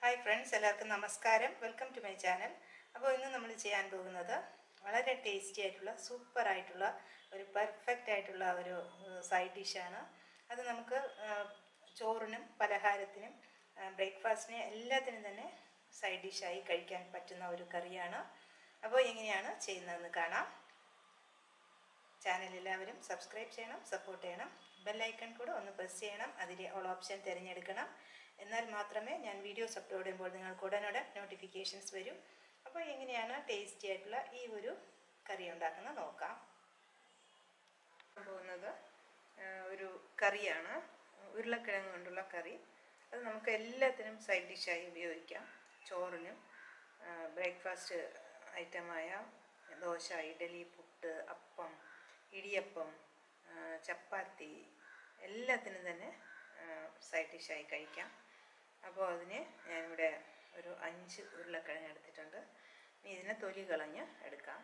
hi friends എല്ലാവർക്കും നമസ്കാരം welcome to my channel അപ്പോൾ ഇന്ന് നമ്മൾ ചെയ്യാൻ പോകുന്നത് വളരെ ടേസ്റ്റി ആയിട്ടുള്ള സൂപ്പർ ആയിട്ടുള്ള ഒരു പെർഫെക്റ്റ് ആയിട്ടുള്ള ഒരു സൈഡ് ഡിഷാണ് അത് നമുക്ക് ആ, ചോറിനും പലഹാരത്തിനും ബ്രേക്ക്ഫാസ്റ്റിനും എല്ലാത്തിനും തന്നെ സൈഡ് ഡിഷായി കഴിക്കാൻ പറ്റുന്ന ഒരു കറിയാണ് അപ്പോൾ എങ്ങനെയാണ് ചെയ്യുന്നതെന്ന് കാണാം ചാനൽ എല്ലാവരും സബ്സ്ക്രൈബ് ചെയ്യണം സപ്പോർട്ട് ചെയ്യണം ബെല്ലൈക്കൺ കൂടെ ഒന്ന് പ്രസ് ചെയ്യണം അതിലെ ഓൾ ഓപ്ഷൻ തിരഞ്ഞെടുക്കണം എന്നാൽ മാത്രമേ ഞാൻ വീഡിയോസ് അപ്ലോഡ് ചെയ്യുമ്പോൾ നിങ്ങൾക്ക് ഉടനുടൻ നോട്ടിഫിക്കേഷൻസ് വരും അപ്പോൾ എങ്ങനെയാണ് ടേസ്റ്റി ആയിട്ടുള്ള ഈ ഒരു കറി ഉണ്ടാക്കുന്നത് നോക്കാം പോകുന്നത് ആ, ഒരു കറിയാണ് ഉരുളക്കിഴങ്ങ് കൊണ്ടുള്ള കറി അത് നമുക്ക് എല്ലാത്തിനും സൈഡ് ഡിഷായി ഉപയോഗിക്കാം ചോറിനും ബ്രേക്ക്ഫാസ്റ്റ് ഐറ്റമായ ദോശ ഇഡലി പുട്ട് അപ്പം ഇടിയപ്പം ആ, ചപ്പാത്തി എല്ലാത്തിനും തന്നെ സൈഡ് ഡിഷായി കഴിക്കാം അപ്പോൾ അതിന് ഞാനിവിടെ ഒരു അഞ്ച് ഉരുളക്കിഴങ്ങ് എടുത്തിട്ടുണ്ട് ഇനി ഇതിനെ തൊലി കളഞ്ഞ് എടുക്കാം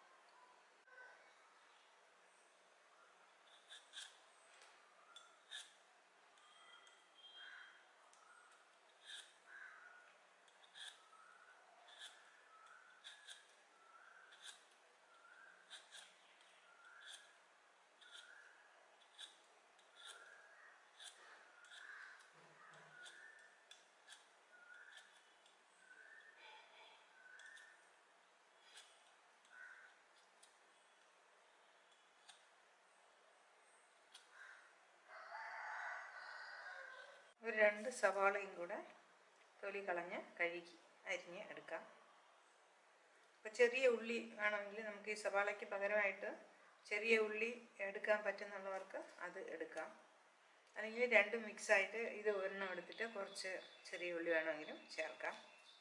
ഒരു രണ്ട് സവാളയും കൂടെ തൊലി കളഞ്ഞ് കഴുകി അരിഞ്ഞ് എടുക്കാം ഇപ്പോൾ ചെറിയ ഉള്ളി വേണമെങ്കിൽ നമുക്ക് ഈ സവാളയ്ക്ക് പകരമായിട്ട് ചെറിയ ഉള്ളി എടുക്കാൻ പറ്റുന്നുള്ളവർക്ക് അത് എടുക്കാം അല്ലെങ്കിൽ രണ്ടും മിക്സായിട്ട് ഇത് ഒരെണ്ണം എടുത്തിട്ട് കുറച്ച് ചെറിയ ഉള്ളി വേണമെങ്കിലും ചേർക്കാം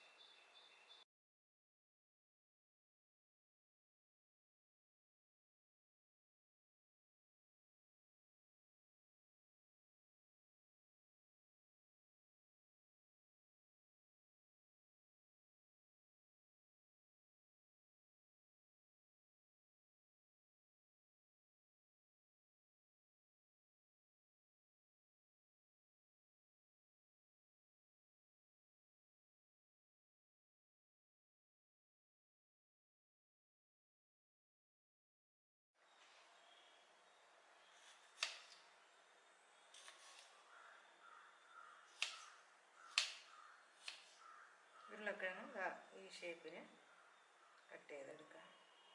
ഉരുളക്കിഴങ്ങ് ദാ ഈ ഷേപ്പിന് കട്ട് ചെയ്തെടുക്കാം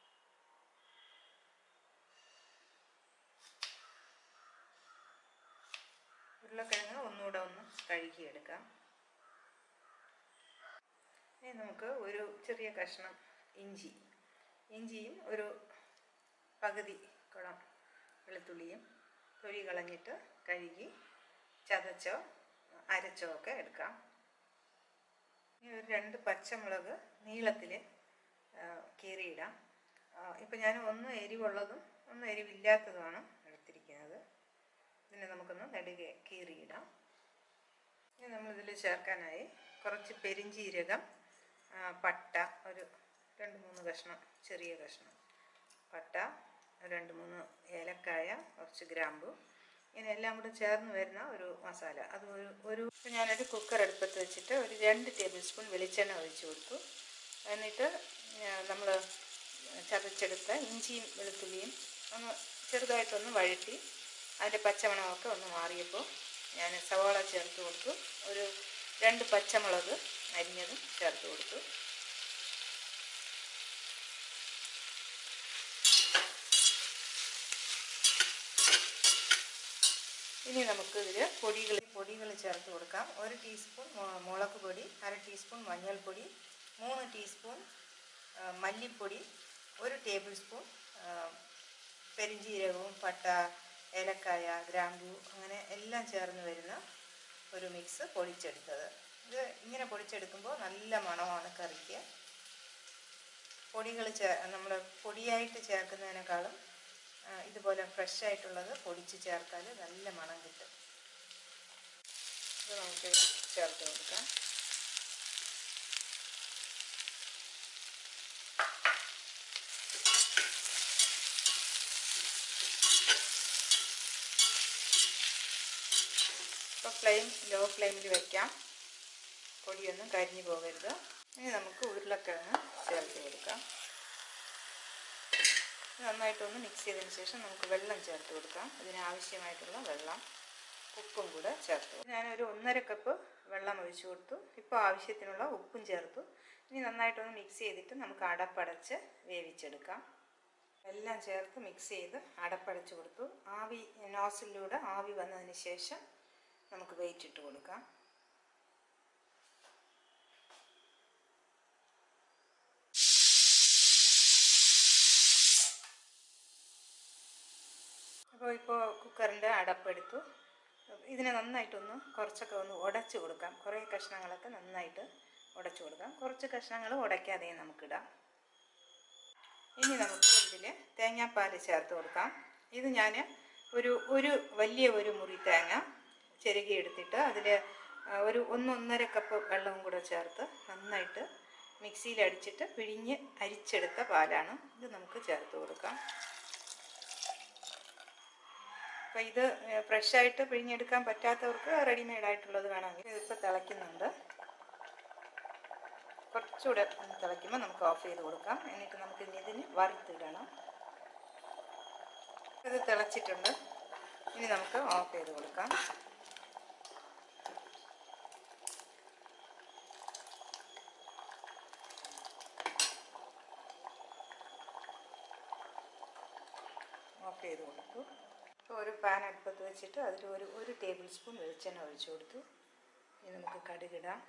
ഉരുളക്കിഴങ്ങ് ഒന്നുകൂടെ ഒന്ന് കഴുകിയെടുക്കാം ഇനി നമുക്ക് ഒരു ചെറിയ കഷ്ണം ഇഞ്ചി ഇഞ്ചിയും ഒരു പകുതി കുളം വെളുത്തുള്ളിയും തൊലി കളഞ്ഞിട്ട് കഴുകി ചതച്ചോ അരച്ചോ ഒക്കെ എടുക്കാം ഇനി ഒരു രണ്ട് പച്ചമുളക് നീളത്തിൽ കീറിയിടാം ഇപ്പം ഞാൻ ഒന്ന് എരിവുള്ളതും ഒന്ന് എരിവില്ലാത്തതുമാണ് എടുത്തിരിക്കുന്നത് ഇതിനെ നമുക്കൊന്ന് നെടുകെ കീറിയിടാം ഇനി നമ്മളിതിൽ ചേർക്കാനായി കുറച്ച് പെരിഞ്ചീരകം ആ, പട്ട ഒരു രണ്ട് മൂന്ന് കഷ്ണം ചെറിയ കഷ്ണം പട്ട രണ്ട് മൂന്ന് ഏലക്കായ കുറച്ച് ഗ്രാമ്പു ഇങ്ങനെ എല്ലാം കൂടെ ചേർന്ന് വരുന്ന ഒരു മസാല അത് ഒരു ഒരു ഇപ്പം ഞാനൊരു കുക്കർ അടുപ്പത്ത് വെച്ചിട്ട് ഒരു രണ്ട് ടേബിൾ സ്പൂൺ വെളിച്ചെണ്ണ ഒഴിച്ചു കൊടുത്തു എന്നിട്ട് നമ്മൾ ചതച്ചെടുത്ത ഇഞ്ചിയും വെളുത്തുള്ളിയും ഒന്ന് ചെറുതായിട്ടൊന്ന് വഴറ്റി അതിൻ്റെ പച്ചമണമൊക്കെ ഒന്ന് മാറിയപ്പോൾ ഞാൻ സവാള ചേർത്ത് കൊടുത്തു ഒരു രണ്ട് പച്ചമുളക് അരിഞ്ഞതും ചേർത്ത് കൊടുത്തു ഇനി നമുക്ക് ഇതിൽ പൊടികൾ പൊടികൾ ചേർത്ത് കൊടുക്കാം ഒരു ടീസ്പൂൺ മു- മുളക് പൊടി അര ടീസ്പൂൺ മഞ്ഞൾപ്പൊടി മൂന്ന് ടീസ്പൂൺ ആ, മല്ലിപ്പൊടി ഒരു ടേബിൾ സ്പൂൺ ആ, പെരിഞ്ജീരകവും പട്ട ഏലക്കായ ഗ്രാമ്പു അങ്ങനെ എല്ലാം ചേർന്ന് വരുന്ന ഒരു മിക്സ് പൊടിച്ചെടുത്തത് ഇത് ഇങ്ങനെ പൊടിച്ചെടുക്കുമ്പോൾ നല്ല മണമാണ് കറിക്ക് പൊടികൾ ചേ നമ്മൾ പൊടിയായിട്ട് ചേർക്കുന്നതിനേക്കാളും ആ, ഇതുപോലെ ഫ്രഷ് ആയിട്ടുള്ളത് പൊടിച്ച് ചേർത്താൽ നല്ല മണം കിട്ടും ഇത് നമുക്ക് ചേർത്ത് കൊടുക്കാം ഇപ്പോൾ ഫ്ലെയിം ലോ ഫ്ലെയിമിൽ വയ്ക്കാം പൊടിയൊന്നും കരിഞ്ഞു പോകരുത് ഇനി നമുക്ക് ഉരുളക്കിഴങ്ങ് ചേർത്ത് കൊടുക്കാം നന്നായിട്ടൊന്ന് മിക്സ് ചെയ്തതിന് ശേഷം നമുക്ക് വെള്ളം ചേർത്ത് കൊടുക്കാം ഇതിനാവശ്യമായിട്ടുള്ള വെള്ളം ഉപ്പും കൂടെ ചേർത്തു ഞാനൊരു ഒന്നര കപ്പ് വെള്ളം ഒഴിച്ചു കൊടുത്തു ഇപ്പോൾ ആവശ്യത്തിനുള്ള ഉപ്പും ചേർത്തു ഇനി നന്നായിട്ടൊന്ന് മിക്സ് ചെയ്തിട്ട് നമുക്ക് അടപ്പടച്ച് വേവിച്ചെടുക്കാം എല്ലാം ചേർത്ത് മിക്സ് ചെയ്ത് അടപ്പടച്ച് കൊടുത്തു ആവി നോസിലൂടെ ആവി വന്നതിന് ശേഷം നമുക്ക് വെയിറ്റ് ഇട്ട് കൊടുക്കാം അപ്പോൾ ഇപ്പോൾ കുക്കറിൻ്റെ അടപ്പെടുത്തു ഇതിനെ നന്നായിട്ടൊന്ന് കുറച്ചൊക്കെ ഒന്ന് ഉടച്ചു കൊടുക്കാം കുറേ കഷ്ണങ്ങളൊക്കെ നന്നായിട്ട് ഉടച്ചു കൊടുക്കാം കുറച്ച് കഷ്ണങ്ങൾ ഉടയ്ക്കാതെയും നമുക്കിടാം ഇനി നമുക്ക് ഇതിൽ തേങ്ങാപ്പാൽ ചേർത്ത് കൊടുക്കാം ഇത് ഞാൻ ഒരു ഒരു വലിയ ഒരു മുറി തേങ്ങ ചിരകി എടുത്തിട്ട് അതിൽ ഒരു ഒന്നൊന്നര കപ്പ് വെള്ളവും കൂടെ ചേർത്ത് നന്നായിട്ട് മിക്സിയിൽ അടിച്ചിട്ട് പിഴിഞ്ഞ് അരിച്ചെടുത്ത പാലാണ് ഇത് നമുക്ക് ചേർത്ത് കൊടുക്കാം അപ്പോൾ ഇത് ഫ്രഷായിട്ട് പിഴിഞ്ഞെടുക്കാൻ പറ്റാത്തവർക്ക് റെഡിമെയ്ഡ് ആയിട്ടുള്ളത് വേണമെങ്കിൽ ഇതിപ്പോൾ തിളയ്ക്കുന്നുണ്ട് കുറച്ചുകൂടെ തിളയ്ക്കുമ്പോൾ നമുക്ക് ഓഫ് ചെയ്ത് കൊടുക്കാം എന്നിട്ട് നമുക്ക് ഇനി ഇതിന് വറുത്തിടണം ഇത് തിളച്ചിട്ടുണ്ട് ഇനി നമുക്ക് ഓഫ് ചെയ്ത് കൊടുക്കാം ഓഫ് ചെയ്ത് കൊടുത്തു ഇപ്പോൾ ഒരു പാൻ അടുപ്പത്ത് വെച്ചിട്ട് അതിൽ ഒരു ഒരു ടേബിൾ സ്പൂൺ വെളിച്ചെണ്ണ ഒഴിച്ചു കൊടുത്തു ഇനി നമുക്ക് കടുകിടാം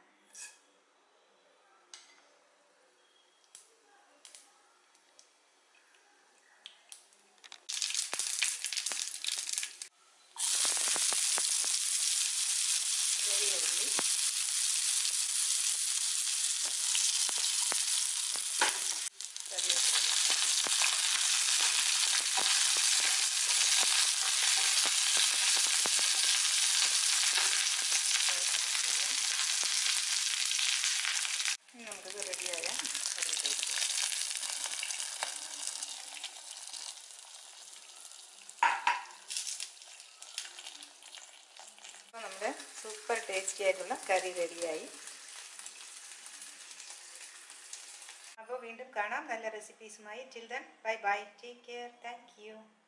ചെറിയ ഉള്ളി കറിവേപ്പില ഇനി നമുക്കിത് റെഡിയായ കറി കഴിക്കാം അപ്പോൾ നമ്മുടെ സൂപ്പർ ടേസ്റ്റി ആയിട്ടുള്ള കറി റെഡിയായി അപ്പോൾ വീണ്ടും കാണാം നല്ല റെസിപ്പീസുമായി till then bye bye take care thank U